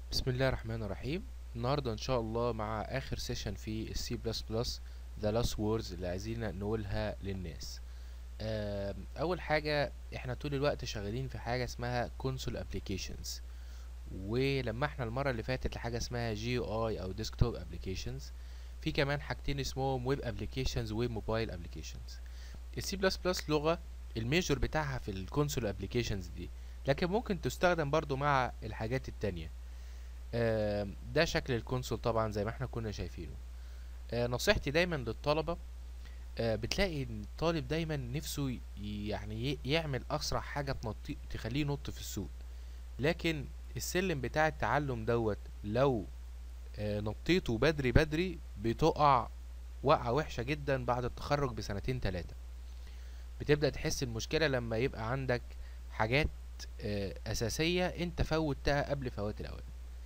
بسم الله الرحمن الرحيم النهارده ان شاء الله مع اخر سيشن في السي بلس بلس ذا لاست ووردز اللي عايزين نقولها للناس آم، اول حاجه احنا طول الوقت شغالين في حاجه اسمها كونسول ابلكيشنز ولما احنا المره اللي فاتت لحاجه اسمها جي اي او ديسكتوب ابلكيشنز في كمان حاجتين اسمهم ويب ابلكيشنز وموبايل ابلكيشنز السي بلس بلس لغه الميجور بتاعها في الكونسول ابلكيشنز دي لكن ممكن تستخدم برضو مع الحاجات التانية آم، ده شكل الكونسول طبعا زي ما احنا كنا شايفينه آه، نصيحتي دايما للطلبة آه، بتلاقي ان الطالب دايما نفسه ي- يعني ي- يعمل اسرع حاجة تنطي تخليه ينط في السوق لكن السلم بتاع التعلم دوت لو آه، نطيته بدري بدري بتقع وقعة وحشة جدا بعد التخرج بسنتين تلاتة بتبدأ تحس المشكلة لما يبقى عندك حاجات آه، أساسية انت فوتها قبل فوات الأوان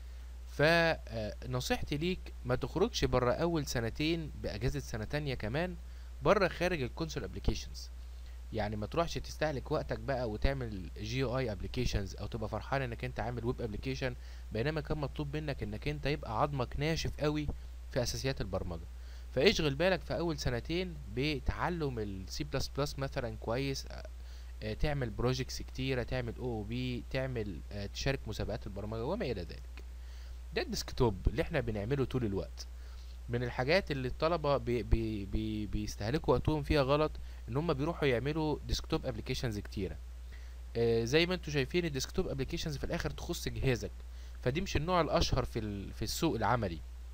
فنصيحتي ليك ما تخرجش بره اول سنتين باجازه سنه تانية كمان بره خارج الكونسول ابلكيشنز يعني ما تروحش تستهلك وقتك بقى وتعمل جي اي ابلكيشنز او تبقى فرحان انك انت عامل ويب ابلكيشن بينما كان مطلوب منك انك انت يبقى عظمك ناشف قوي في اساسيات البرمجه فاشغل بالك في اول سنتين بتعلم السي بلس بلس مثلا كويس آه، آه، تعمل بروجيكتس كتيره تعمل او او بي تعمل آه، تشارك مسابقات البرمجه وما الى ذلك ده الديسكتوب اللي احنا بنعمله طول الوقت من الحاجات اللي الطلبة بي بي بي بيستهلكوا وقتهم فيها غلط ان هم بيروحوا يعملوا ديسكتوب ابلكيشنز كتيرة آه زي ما انتوا شايفين الديسكتوب ابلكيشنز في الاخر تخص جهازك فدي مش النوع الاشهر في ال- في السوق العملي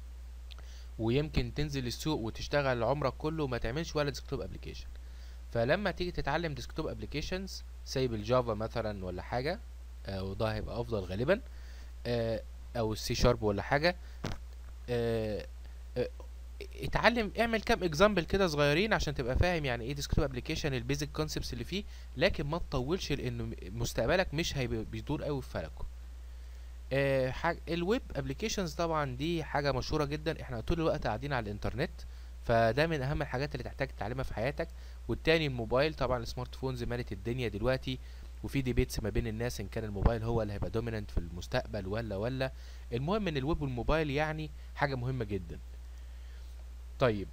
ويمكن تنزل السوق وتشتغل عمرك كله وما تعملش ولا ديسكتوب ابلكيشن فلما تيجي تتعلم ديسكتوب ابلكيشنز سايب الجافا مثلا ولا حاجة آه وده هيبقى افضل غالبا آه او السي شارب ولا حاجه آه، آه، اتعلم اعمل كام اكزامبل كده صغيرين عشان تبقى فاهم يعني ايه ديسكتوب ابلكيشن البيزك كونسبتس اللي فيه لكن ما تطولش لانه مستقبلك مش هيبقى بيدور قوي في فلكه آه، حاج... الويب ابلكيشنز طبعا دي حاجه مشهوره جدا احنا طول الوقت قاعدين على الانترنت فده من اهم الحاجات اللي تحتاج تتعلمها في حياتك والتاني الموبايل طبعا السمارت فونز مالت الدنيا دلوقتي وفي ديبيتس ما بين الناس ان كان الموبايل هو اللي هيبقى دوميننت في المستقبل ولا ولا المهم ان الويب والموبايل يعني حاجه مهمه جدا طيب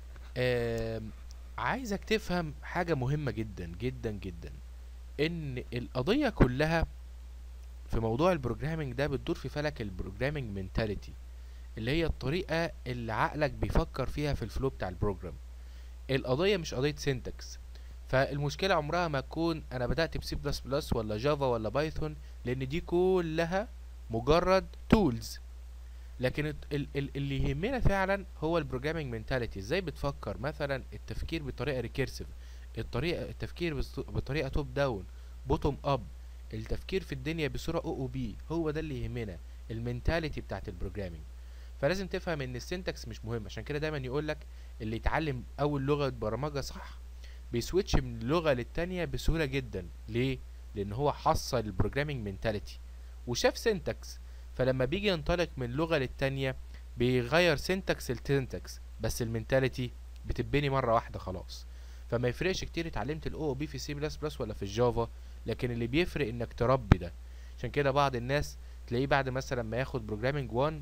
آم، عايزك تفهم حاجه مهمه جدا جدا جدا ان القضيه كلها في موضوع البروجرامينج ده بتدور في فلك البروجرامينج منتاليتي اللي هي الطريقه اللي عقلك بيفكر فيها في الفلو بتاع البروجرام القضيه مش قضيه سينتاكس فالمشكله عمرها ما تكون انا بدات بسي بلس بلس ولا جافا ولا بايثون لان دي كلها مجرد تولز لكن الت- ال- ال- اللي يهمنا فعلا هو البروجرامينج منتاليتي ازاي بتفكر مثلا التفكير بطريقه ريكيرسيف الطريقه التفكير بس- بطريقه توب داون بوتوم اب التفكير في الدنيا بصوره او او بي هو ده اللي يهمنا المنتاليتي بتاعت البروجرامينج فلازم تفهم ان السنتكس مش مهم عشان كده دايما يقولك اللي يتعلم اول لغه برمجه صح بيسويتش من لغه للتانية بسهوله جدا ليه لان هو حصل البروجرامينج منتاليتي وشاف سنتكس فلما بيجي ينطلق من لغه للتانية بيغير سنتكس لسنتكس بس المنتاليتي بتتبني مره واحده خلاص فما يفرقش كتير اتعلمت الاو او بي في سي بلس بلس ولا في الجافا لكن اللي بيفرق انك تربي ده عشان كده بعض الناس تلاقيه بعد مثلا ما ياخد بروجرامينج 1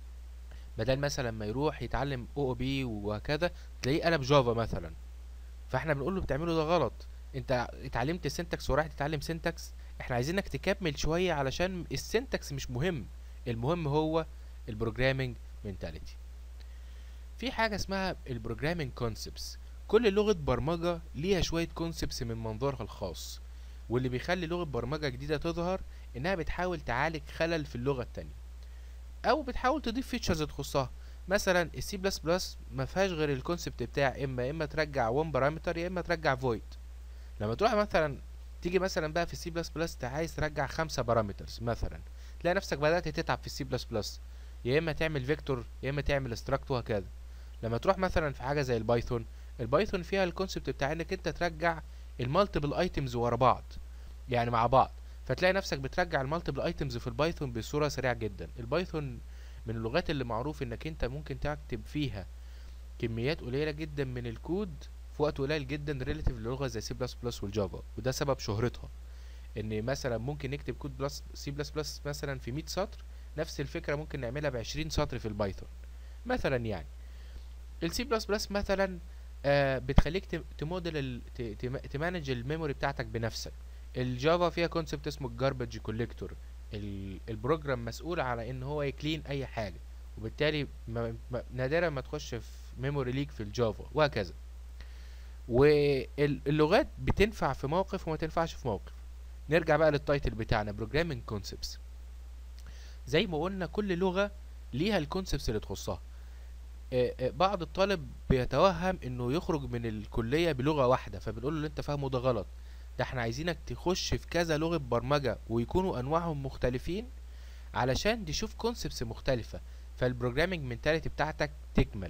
بدل مثلا ما يروح يتعلم او او بي وهكذا تلاقيه قلب جافا مثلا فاحنا بنقول له بتعمله ده غلط انت اتعلمت السنتكس ورايح تتعلم سنتكس احنا عايزينك تكمل شويه علشان السنتكس مش مهم المهم هو البروجرامينج منتاليتي في حاجه اسمها البروجرامينج كونسبتس كل لغه برمجه ليها شويه كونسبتس من منظورها الخاص واللي بيخلي لغه برمجه جديده تظهر انها بتحاول تعالج خلل في اللغه التانية او بتحاول تضيف فيتشرز تخصها مثلا السي بلس بلس ما فيهاش غير الكونسبت بتاع اما اما ترجع 1 بارامتر يا اما ترجع فويد لما تروح مثلا تيجي مثلا بقى في السي بلس بلس عايز ترجع خمسة بارامترز مثلا تلاقي نفسك بدأت تتعب في السي بلس بلس يا اما تعمل فيكتور يا اما تعمل استراكت وهكذا لما تروح مثلا في حاجه زي البايثون البايثون فيها الكونسبت بتاع انك انت ترجع المالتيبل ايتمز ورا بعض يعني مع بعض فتلاقي نفسك بترجع المالتيبل ايتمز في البايثون بصوره سريعه جدا البايثون من اللغات اللي معروف انك انت ممكن تكتب فيها كميات قليله جدا من الكود في وقت قليل جدا ريليتيف للغه زي سي بلس بلس والجافا وده سبب شهرتها ان مثلا ممكن نكتب كود بلس سي بلس بلس مثلا في 100 سطر نفس الفكره ممكن نعملها ب 20 سطر في البايثون مثلا يعني السي بلس بلس مثلا آه بتخليك تم- تموديل ال- ت- تم- تمانج الميموري بتاعتك بنفسك الجافا فيها كونسبت اسمه الجاربج كوليكتور البروجرام مسؤول على ان هو يكلين اي حاجه وبالتالي ما ما نادرا ما تخش في ميموري ليك في الجافا وهكذا واللغات بتنفع في موقف وما تنفعش في موقف نرجع بقى للتايتل بتاعنا programming concepts زي ما قلنا كل لغة ليها الكونسبتس اللي تخصها آه، آه، بعض الطالب بيتوهم انه يخرج من الكلية بلغة واحدة فبنقول له اللي انت فاهمه ده غلط ده احنا عايزينك تخش في كذا لغة برمجة ويكونوا انواعهم مختلفين علشان تشوف كونسبتس مختلفة فالبروجرامينج منتاليتي بتاعتك تكمل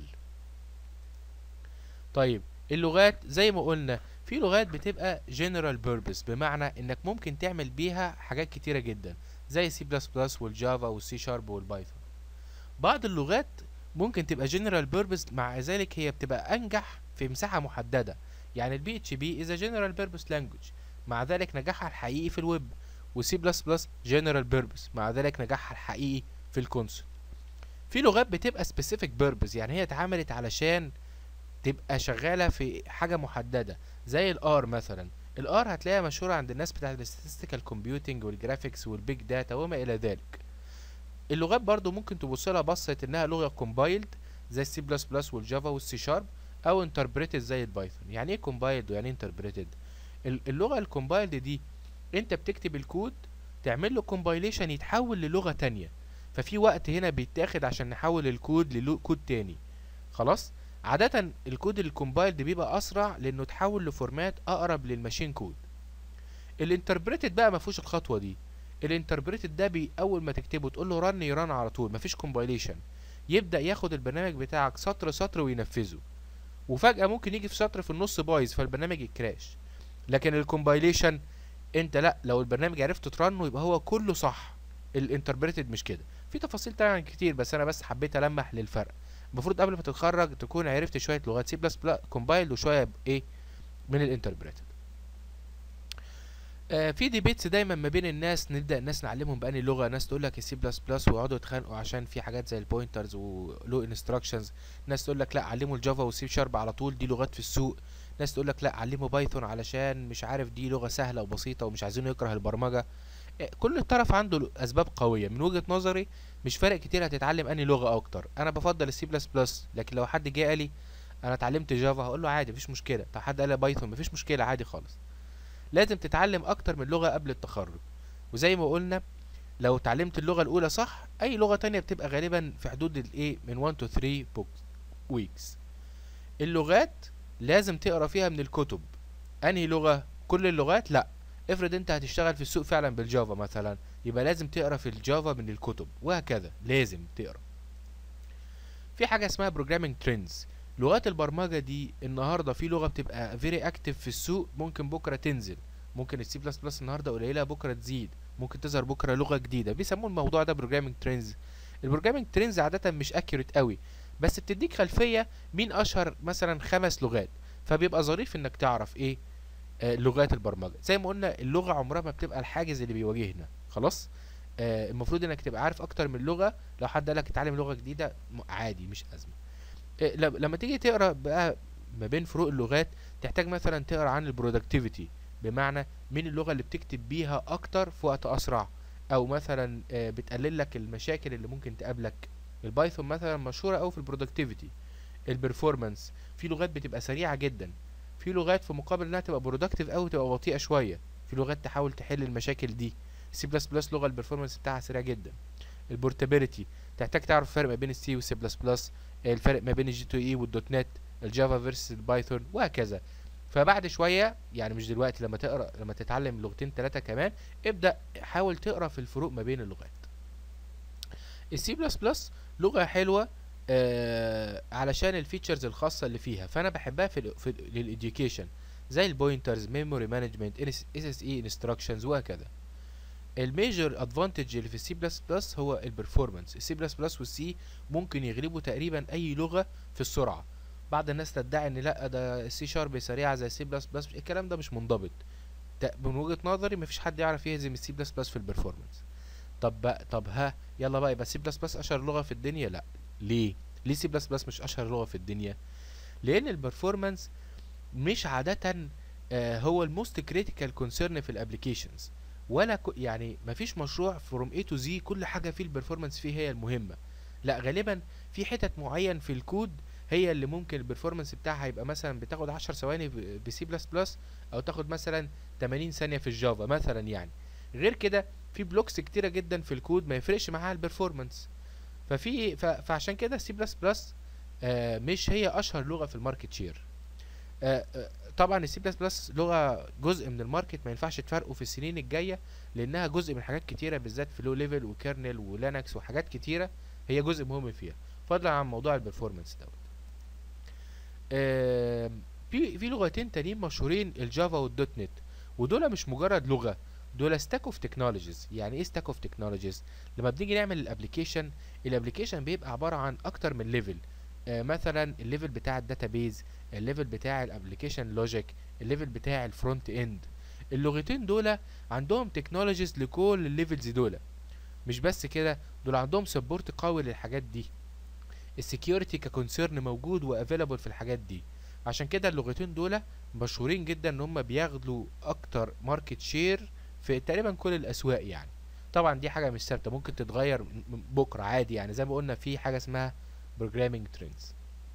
طيب اللغات زي ما قلنا في لغات بتبقى general purpose بمعنى انك ممكن تعمل بيها حاجات كتيرة جدا زي سي بلس بلس والجافا والسي شارب والبايثون بعض اللغات ممكن تبقى general purpose مع ذلك هي بتبقى انجح في مساحة محددة يعني البي اتش بي is a general purpose language مع ذلك نجاحها الحقيقي في الويب وسي بلس بلس general purpose مع ذلك نجاحها الحقيقي في الكونسول في لغات بتبقى specific purpose يعني هي اتعملت علشان تبقى شغالة في حاجة محددة زي الار مثلا الار هتلاقيها مشهورة عند الناس بتاعة الاستاتستيكال كومبيوتنج والجرافيكس والبيج داتا وما الى ذلك اللغات برضو ممكن تبص لها بصة انها لغة كومبايلد زي السي بلس بلس والجافا والسي شارب او انتربريتد زي البايثون يعني ايه كومبايلد ويعني ايه انتربريتد اللغة الكومبايلد دي انت بتكتب الكود تعمل له كومبايليشن يتحول للغة تانية ففي وقت هنا بيتاخد عشان نحول الكود لكود تاني خلاص عادة الكود الكومبايلد بيبقى اسرع لانه اتحول لفورمات اقرب للماشين كود الانتربريتد بقى ما فيهوش الخطوه دي الانتربريتد ده بي اول ما تكتبه تقول له رن يرن على طول مفيش كومبايليشن يبدا ياخد البرنامج بتاعك سطر سطر وينفذه وفجاه ممكن يجي في سطر في النص بايظ فالبرنامج يكراش لكن الكومبايليشن انت لا لو البرنامج عرفت ترنه يبقى هو كله صح الانتربريتد مش كده في تفاصيل طبعا كتير بس انا بس حبيت المح للفرق المفروض قبل ما تتخرج تكون عرفت شويه لغات سي بلس كومبايلد وشويه ايه من الانتربريتد آه في ديبيتس دايما ما بين الناس نبدا الناس نعلمهم بأني لغه ناس تقول لك السي بلس بلس ويقعدوا يتخانقوا عشان في حاجات زي البوينترز ولو انستراكشنز ناس تقول لك لا علموا الجافا والسي شارب على طول دي لغات في السوق ناس تقول لك لا علموا بايثون علشان مش عارف دي لغه سهله وبسيطه ومش عايزينه يكره البرمجه آه كل طرف عنده اسباب قويه من وجهه نظري مش فارق كتير هتتعلم انهي لغه اكتر انا بفضل السي بلس بلس لكن لو حد جه قال لي انا اتعلمت جافا هقول له عادي مفيش مشكله طب حد قال لي بايثون مفيش مشكله عادي خالص لازم تتعلم اكتر من لغه قبل التخرج وزي ما قلنا لو اتعلمت اللغه الاولى صح اي لغه تانية بتبقى غالبا في حدود الايه من 1 to 3 ويكس اللغات لازم تقرا فيها من الكتب انهي لغه كل اللغات لا افرض انت هتشتغل في السوق فعلا بالجافا مثلا يبقى لازم تقرا في الجافا من الكتب وهكذا لازم تقرا في حاجه اسمها بروجرامينج ترندز لغات البرمجه دي النهارده في لغه بتبقى فيري اكتف في السوق ممكن بكره تنزل ممكن السي بلس بلس النهارده قليله بكره تزيد ممكن تظهر بكره لغه جديده بيسموه الموضوع ده بروجرامينج ترندز البروجرامينج ترندز عاده مش اكيوريت قوي بس بتديك خلفيه مين اشهر مثلا خمس لغات فبيبقى ظريف انك تعرف ايه آه لغات البرمجه زي ما قلنا اللغه عمرها ما بتبقى الحاجز اللي بيواجهنا خلاص آه المفروض انك تبقى عارف اكتر من لغه لو حد قالك اتعلم لغه جديده عادي مش ازمه آه لما تيجي تقرا بقى ما بين فروق اللغات تحتاج مثلا تقرا عن البرودكتيفيتي بمعنى مين اللغه اللي بتكتب بيها اكتر في وقت اسرع او مثلا آه بتقلل لك المشاكل اللي ممكن تقابلك البايثون مثلا مشهوره قوي في البرودكتيفيتي البرفورمانس في لغات بتبقى سريعه جدا في لغات في مقابل انها تبقى برودكتيف قوي تبقى بطيئه شويه في لغات تحاول تحل المشاكل دي سي بلس بلس لغه البرفورمانس بتاعها سريع جدا البورتابيلتي تحتاج تعرف الفرق ما بين السي والسي بلس بلس الفرق ما بين الجي تو اي والدوت نت الجافا فيرسس البايثون وهكذا فبعد شويه يعني مش دلوقتي لما تقرا لما تتعلم لغتين ثلاثه كمان ابدا حاول تقرا في الفروق ما بين اللغات السي بلس بلس لغه حلوه آه علشان الفيتشرز الخاصه اللي فيها فانا بحبها في, ال في للإديوكيشن زي البوينترز ميموري مانجمنت اس اس اي انستراكشنز وهكذا الميجر ادفانتج اللي في السي بلس بلس هو البرفورمانس السي بلس بلس والسي ممكن يغلبوا تقريبا اي لغه في السرعه بعض الناس تدعي ان لا ده السي شارب سريعه زي السي بلس بلس الكلام ده مش منضبط من وجهه نظري مفيش حد يعرف يهزم السي بلس بلس في البرفورمانس طب بقى طب ها يلا بقى يبقى سي بلس بلس اشهر لغه في الدنيا لا ليه ليه سي بلس بلس مش اشهر لغه في الدنيا لان البرفورمانس مش عاده آه هو الموست كريتيكال كونسيرن في الابلكيشنز ولا ك... يعني مفيش مشروع فروم اي تو زي كل حاجه فيه البرفورمانس فيه هي المهمه لا غالبا في حتت معين في الكود هي اللي ممكن البرفورمانس بتاعها يبقى مثلا بتاخد 10 ثواني بسي بلس بلس او تاخد مثلا 80 ثانيه في الجافا مثلا يعني غير كده في بلوكس كتيره جدا في الكود ما يفرقش معاها البرفورمانس ففي ف... فعشان كده سي بلس بلس مش هي اشهر لغه في الماركت شير آه آه طبعا السي بلس بلس لغه جزء من الماركت ما ينفعش تفرقه في السنين الجايه لانها جزء من حاجات كتيره بالذات في لو ليفل وكيرنل ولينكس وحاجات كتيره هي جزء مهم فيها فضلا عن موضوع البرفورمانس دوت آه في في لغتين تانيين مشهورين الجافا والدوت نت ودول مش مجرد لغه دول ستاك اوف تكنولوجيز يعني ايه ستاك اوف تكنولوجيز لما بنيجي نعمل الابلكيشن الابلكيشن بيبقى عباره عن اكتر من ليفل آه مثلا الليفل بتاع الداتابيز الليفل بتاع الابلكيشن لوجيك الليفل بتاع الفرونت اند اللغتين دول عندهم تكنولوجيز لكل الليفلز دول مش بس كده دول عندهم سبورت قوي للحاجات دي السكيورتي ككونسيرن موجود وافيلابل في الحاجات دي عشان كده اللغتين دول مشهورين جدا ان هم بياخدوا اكتر ماركت شير في تقريبا كل الاسواق يعني طبعا دي حاجه مش ثابته ممكن تتغير بكره عادي يعني زي ما قلنا في حاجه اسمها بروجرامينج ترندز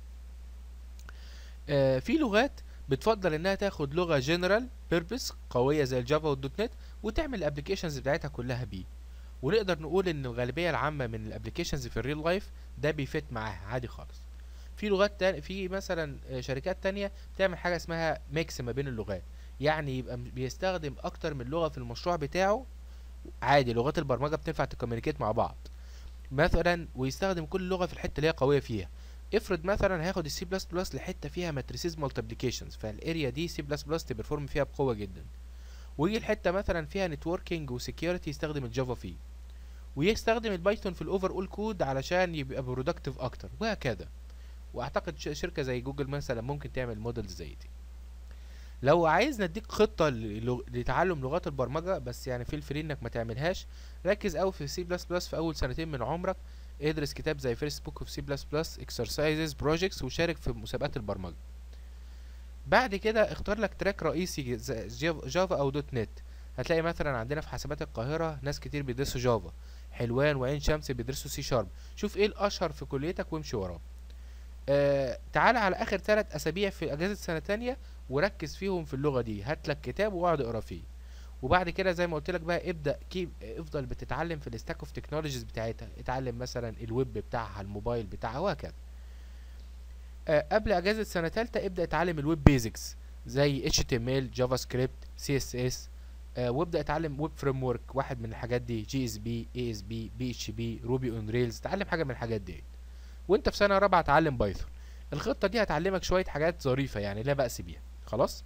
آه في لغات بتفضل انها تاخد لغه جنرال بيربس قويه زي الجافا والدوت نت وتعمل الابلكيشنز بتاعتها كلها بيه ونقدر نقول ان الغالبيه العامه من الابلكيشنز في الريل لايف ده بيفت معاها عادي خالص في لغات تانية في مثلا شركات تانية بتعمل حاجه اسمها ميكس ما بين اللغات يعني يبقى بيستخدم اكتر من لغه في المشروع بتاعه عادي لغات البرمجه بتنفع تكومينيكيت مع بعض مثلا ويستخدم كل لغه في الحته اللي هي قويه فيها افرض مثلا هياخد السي بلس بلس لحته فيها ماتريسيز مالتيبليكيشنز فالاريا دي سي بلس بلس تبرفورم فيها بقوه جدا ويجي الحته مثلا فيها نتوركينج وسكيورتي يستخدم الجافا فيه ويستخدم البايثون في الاوفر اول كود علشان يبقى برودكتيف اكتر وهكذا واعتقد شركه زي جوجل مثلا ممكن تعمل موديلز زي دي لو عايز نديك خطه لتعلم لغات البرمجه بس يعني فيل فري انك ما تعملهاش ركز قوي في سي بلس بلس في اول سنتين من عمرك ادرس كتاب زي فيرست بوك اوف سي بلس بلس اكسرسايزز بروجكتس وشارك في مسابقات البرمجه بعد كده اختار لك تراك رئيسي جافا او دوت نت هتلاقي مثلا عندنا في حاسبات القاهره ناس كتير بيدرسوا جافا حلوان وعين شمس بيدرسوا سي شارب شوف ايه الاشهر في كليتك وامشي وراه آه تعال على اخر ثلاث اسابيع في اجازه سنه تانية وركز فيهم في اللغه دي هات لك كتاب واقعد اقرا فيه وبعد كده زي ما قلت لك بقى ابدا كيف افضل بتتعلم في الستاك اوف تكنولوجيز بتاعتها اتعلم مثلا الويب بتاعها الموبايل بتاعها وهكذا آه قبل اجازه سنه ثالثه ابدا اتعلم الويب بيزكس زي اتش تي ام ال جافا سكريبت سي اس اس وابدا اتعلم ويب فريم ورك واحد من الحاجات دي جي اس بي اي اس بي بي اتش بي روبي اون ريلز اتعلم حاجه من الحاجات دي وانت في سنه رابعه اتعلم بايثون الخطه دي هتعلمك شويه حاجات ظريفه يعني لا باس بيها خلاص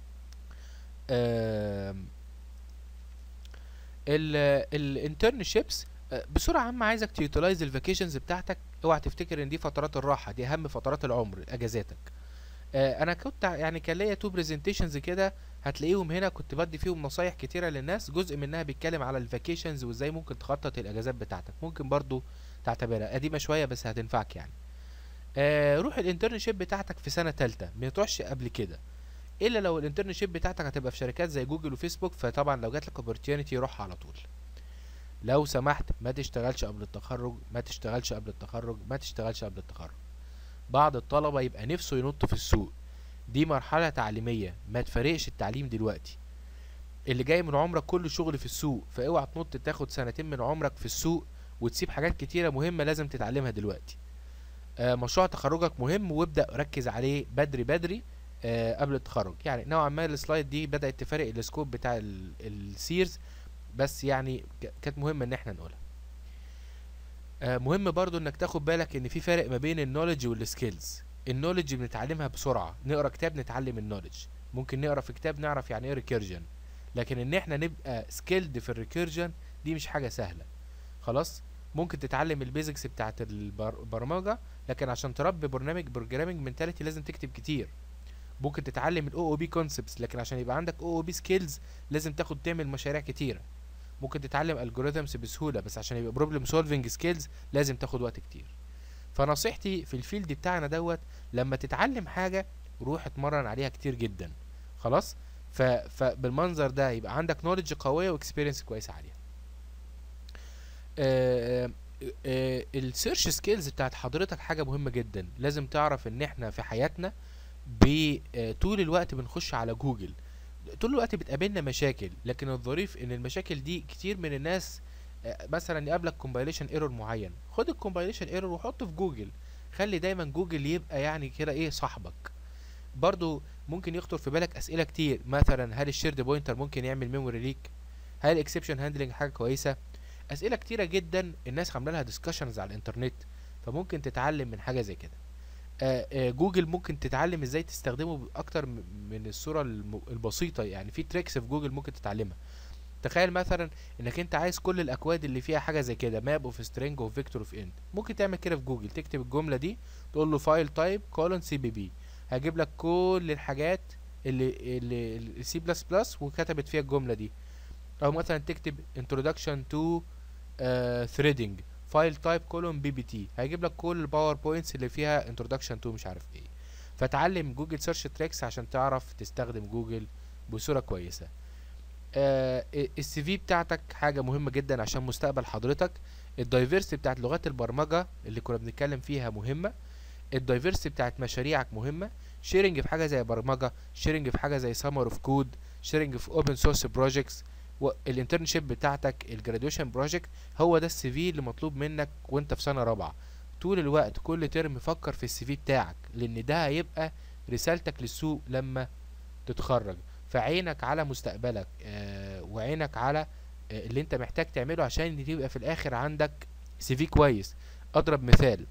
الانترنشيبس بسرعه عامه عايزك تيوتلايز الفاكيشنز بتاعتك اوعى تفتكر ان دي فترات الراحه دي اهم فترات العمر اجازاتك آه انا كنت يعني كان ليا تو برزنتيشنز كده هتلاقيهم هنا كنت بدي فيهم نصايح كتيره للناس جزء منها بيتكلم على الفاكيشنز وازاي ممكن تخطط الاجازات بتاعتك ممكن برضو تعتبرها قديمه شويه بس هتنفعك يعني آه روح الانترنشيب بتاعتك في سنه تالتة ما تروحش قبل كده الا لو الانترنشيب بتاعتك هتبقى في شركات زي جوجل وفيسبوك فطبعا لو جاتلك اوبورتيونيتي روح على طول لو سمحت ما تشتغلش قبل التخرج ما تشتغلش قبل التخرج ما تشتغلش قبل التخرج بعض الطلبة يبقى نفسه ينط في السوق دي مرحلة تعليمية ما تفرقش التعليم دلوقتي اللي جاي من عمرك كله شغل في السوق فاوعى تنط تاخد سنتين من عمرك في السوق وتسيب حاجات كتيرة مهمة لازم تتعلمها دلوقتي آه مشروع تخرجك مهم وابدأ ركز عليه بدري بدري آه قبل التخرج يعني نوعا ما السلايد دي بدأت تفرق السكوب بتاع السيرز بس يعني كانت مهمة ان احنا نقولها آه مهم برضو انك تاخد بالك ان في فرق ما بين النولج والسكيلز النولج بنتعلمها بسرعة نقرا كتاب نتعلم النولج ممكن نقرا في كتاب نعرف يعني ايه ريكيرجن لكن ان احنا نبقى سكيلد في الريكيرجن دي مش حاجة سهلة خلاص ممكن تتعلم البيزكس بتاعت البرمجة لكن عشان تربي برنامج بروجرامنج منتاليتي لازم تكتب كتير ممكن تتعلم الاو او بي كونسبتس لكن عشان يبقى عندك او او بي سكيلز لازم تاخد تعمل مشاريع كتيره ممكن تتعلم الجوريثمز بسهوله بس عشان يبقى بروبلم سولفنج سكيلز لازم تاخد وقت كتير فنصيحتي في الفيلد بتاعنا دوت لما تتعلم حاجه روح اتمرن عليها كتير جدا خلاص ف... فبالمنظر ده يبقى عندك نولج قويه واكسبيرينس كويسه عليها السيرش سكيلز بتاعت حضرتك حاجه مهمه جدا لازم تعرف ان احنا في حياتنا ب- آه، طول الوقت بنخش على جوجل طول الوقت بتقابلنا مشاكل لكن الظريف ان المشاكل دي كتير من الناس آه، مثلا يقابلك كومبايليشن ايرور معين خد الكومبايليشن ايرور وحطه في جوجل خلي دايما جوجل يبقى يعني كده ايه صاحبك برضو ممكن يخطر في بالك اسئله كتير مثلا هل الشيرد بوينتر ممكن يعمل ميموري ليك هل الاكسبشن هاندلنج حاجه كويسه اسئله كتيره جدا الناس عامله لها ديسكشنز على الانترنت فممكن تتعلم من حاجه زي كده آه، آه، جوجل ممكن تتعلم ازاي تستخدمه اكتر م- من الصوره الم- البسيطه يعني في تريكس في جوجل ممكن تتعلمها تخيل مثلا انك انت عايز كل الاكواد اللي فيها حاجه زي كده ماب اوف سترينج اوف فيكتور اوف اند ممكن تعمل كده في جوجل تكتب الجمله دي تقول له فايل تايب كولون سي بي بي هيجيب لك كل الحاجات اللي اللي سي بلس بلس وكتبت فيها الجمله دي او مثلا تكتب introduction to ثريدنج فايل تايب كولون بي بي تي هيجيب لك كل الباوربوينتس اللي فيها introduction to مش عارف ايه فتعلم جوجل سيرش تريكس عشان تعرف تستخدم جوجل بصوره كويسه آه السي في بتاعتك حاجه مهمه جدا عشان مستقبل حضرتك الدايفرسيتي بتاعت لغات البرمجه اللي كنا بنتكلم فيها مهمه الدايفرسيتي بتاعت مشاريعك مهمه شيرنج في حاجه زي برمجه شيرنج في حاجه زي سمر اوف كود شيرنج في اوبن سورس بروجكتس والانترنشيب بتاعتك الجراديويشن بروجكت هو ده السي في اللي مطلوب منك وانت في سنه رابعه طول الوقت كل ترم فكر في السي في بتاعك لان ده هيبقى رسالتك للسوق لما تتخرج فعينك على مستقبلك آه وعينك على آه اللي انت محتاج تعمله عشان تبقى في الاخر عندك سي في كويس اضرب مثال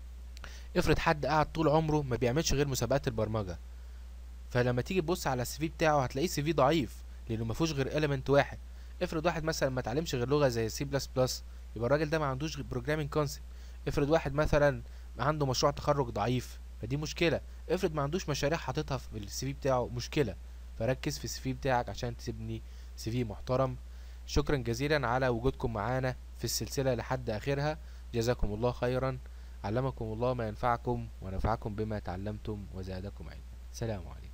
افرض حد قاعد طول عمره ما بيعملش غير مسابقات البرمجه فلما تيجي تبص على السي في بتاعه هتلاقيه سي في ضعيف لانه ما فيهوش غير اليمنت واحد افرض واحد مثلا ما اتعلمش غير لغه زي سي بلس بلس يبقى الراجل ده ما عندوش غير بروجرامينج كونسبت افرض واحد مثلا عنده مشروع تخرج ضعيف فدي مشكله افرض ما عندوش مشاريع حاططها في السي في بتاعه مشكله فركز في السي في بتاعك عشان تبني سي في محترم شكرا جزيلا على وجودكم معانا في السلسله لحد اخرها جزاكم الله خيرا علمكم الله ما ينفعكم ونفعكم بما تعلمتم وزادكم علما سلام عليكم